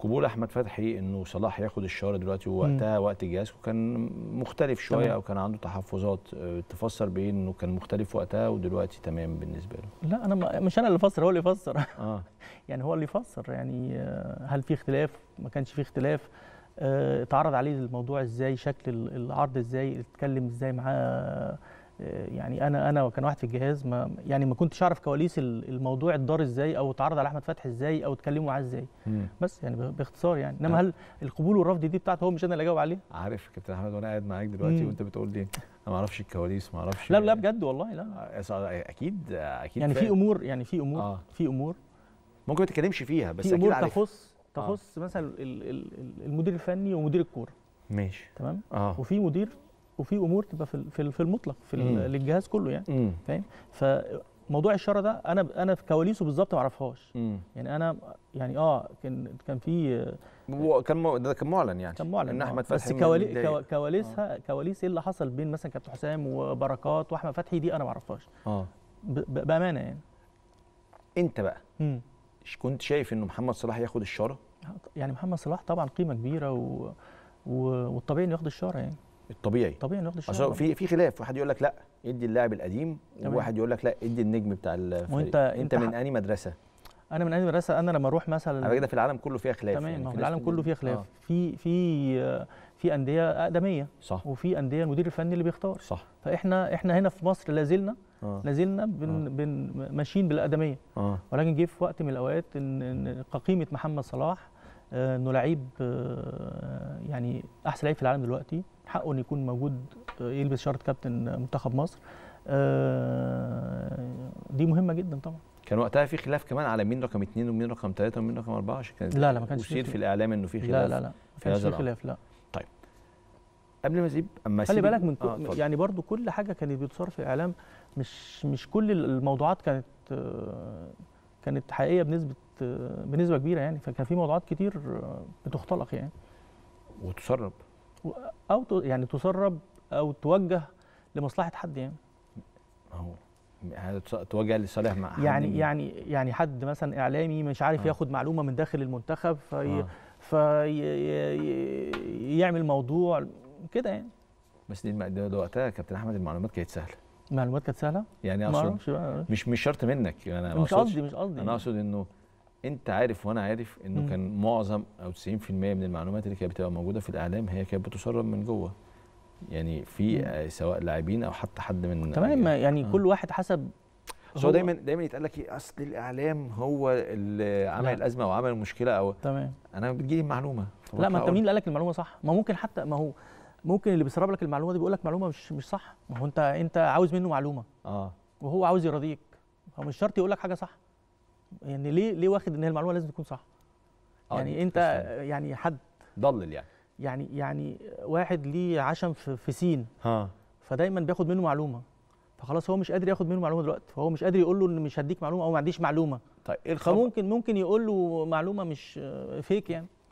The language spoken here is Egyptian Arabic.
قبول احمد فتحي انه صلاح ياخد الشاره دلوقتي ووقتها وقت جاسكو كان مختلف شويه تمام. او كان عنده تحفظات آه، تفسر بايه انه كان مختلف وقتها ودلوقتي تمام بالنسبه له لا انا ما مش انا اللي افسر هو اللي يفسر اه يعني هو اللي يفسر يعني آه، هل في اختلاف ما كانش في اختلاف آه، اتعرض عليه الموضوع ازاي شكل ال- العرض ازاي اتكلم ازاي معاه آه، يعني انا انا كان واحد في الجهاز ما يعني ما كنتش اعرف كواليس ال- الموضوع اتدار ازاي او اتعرض على احمد فتحي ازاي او اتكلموا معاه ازاي مم. بس يعني ب- باختصار يعني انما هل القبول والرفض دي بتاعته هو مش انا اللي اجاوب عليه عارف يا كابتن احمد وانا قاعد معاك دلوقتي مم. وانت بتقول لي انا ما اعرفش الكواليس ما اعرفش لا لا بجد والله لا آه، صع- اكيد اكيد يعني في فاهم. امور يعني في امور اه في امور ممكن ما تتكلمش فيها بس في اكيد امور عارف تخص آه. تخص مثلا ال- ال- ال- المدير الفني ومدير الكوره ماشي تمام اه وفي مدير وفي امور تبقى في ال- في ال- في المطلق في ال- مم. للجهاز كله يعني امم فاهم فموضوع الشاره ده انا انا في كواليسه بالظبط ما اعرفهاش امم يعني انا يعني اه كان كان في هو كان مو... ده كان معلن يعني كان معلن ان آه. احمد بس فتحي كوالي متضايق. كوا- كواليسها كواليس ايه اللي حصل بين مثلا كابتن حسام وبركات واحمد فتحي دي انا ما اعرفهاش اه ب- ب- بامانه يعني انت بقى مم. ش- كنت شايف انه محمد صلاح ياخد الشاره يعني محمد صلاح طبعا قيمه كبيره و... و... والطبيعي انه ياخد الشاره يعني الطبيعي طبيعي انه ياخد الشاره اصل في في خلاف واحد يقول لك لا ادي اللاعب القديم تمام. وواحد يقول لك لا ادي النجم بتاع الفريق وأنت- انت أنت من ح- انهي مدرسه انا من اي مدرسه انا لما اروح مثلا على كده في العالم كله فيها خلاف تمام يعني ما هو في في ناس العالم بتقول- كله فيه خلاف آه. في في في انديه اقدميه صح وفي انديه المدير الفني اللي بيختار صح فاحنا احنا هنا في مصر لا زلنا اه لا زلنا بن بن ماشيين بالاقدميه اه ولكن جه في وقت من الاوقات ان إن قيمه محمد صلاح آه، انه لعيب آه، يعني احسن لعيب في العالم دلوقتي حقه انه يكون موجود آه، يلبس شاره كابتن منتخب مصر آه، دي مهمه جدا طبعا كان وقتها في خلاف كمان على مين رقم اثنين ومين رقم ثلاثه ومين رقم اربعه عشان كان لا، لا، ما كانش في أثير خلاف. في الاعلام انه في خلاف لا لا لا ما في كانش هذا في الأمر. خلاف لا قبل ما اسيب اما خلي أسيب- بالك من كل آه، اتفضل. يعني برضو كل حاجه كانت بتصار في الاعلام مش مش كل الموضوعات كانت آه، كانت حقيقيه بنسبه آه، بنسبه كبيره يعني فكان في موضوعات كتير آه، بتختلق يعني وتسرب او ت- يعني تسرب او توجه لمصلحه حد يعني اهو هذا تص- توجه لصالح مع حد يعني مين؟ يعني يعني حد مثلا اعلامي مش عارف آه. ياخد معلومه من داخل المنتخب في آه. في يعمل موضوع كده يعني بس دي الم- ده ده وقتها كابتن احمد المعلومات كانت سهله المعلومات كانت سهله يعني ما اقصد اعرفش بقى مش مش شرط منك انا ما مش أقصدش. قصدي مش قصدي انا اقصد انه انت عارف وانا عارف انه مم. كان معظم او 90% من المعلومات اللي كانت بتبقى موجوده في الاعلام هي كانت بتسرب من جوه يعني في مم. آه، سواء لاعبين او حتى حد من تمام ما يعني آه. كل واحد حسب بس هو دايما دايما يتقال لك ايه اصل الاعلام هو اللي عمل لا. الازمه او عمل المشكله او تمام انا بتجيلي معلومه لا ما فبطلع انت أقول. مين اللي قال لك المعلومه صح ما ممكن حتى ما هو ممكن اللي بيسرب لك المعلومه دي بيقول لك معلومه مش مش صح ما هو انت انت عاوز منه معلومه اه وهو عاوز يرضيك هو مش شرط يقول لك حاجه صح يعني ليه ليه واخد ان هي المعلومه لازم تكون صح آه، يعني دي انت قصة. يعني حد ضلل يعني يعني يعني واحد ليه عشم في, في سين ها فدايما بياخد منه معلومه فخلاص هو مش قادر ياخد منه معلومه دلوقتي فهو مش قادر يقول له ان مش هديك معلومه او ما عنديش معلومه طيب ايه الخبر فممكن ممكن يقول له معلومه مش آه، فيك يعني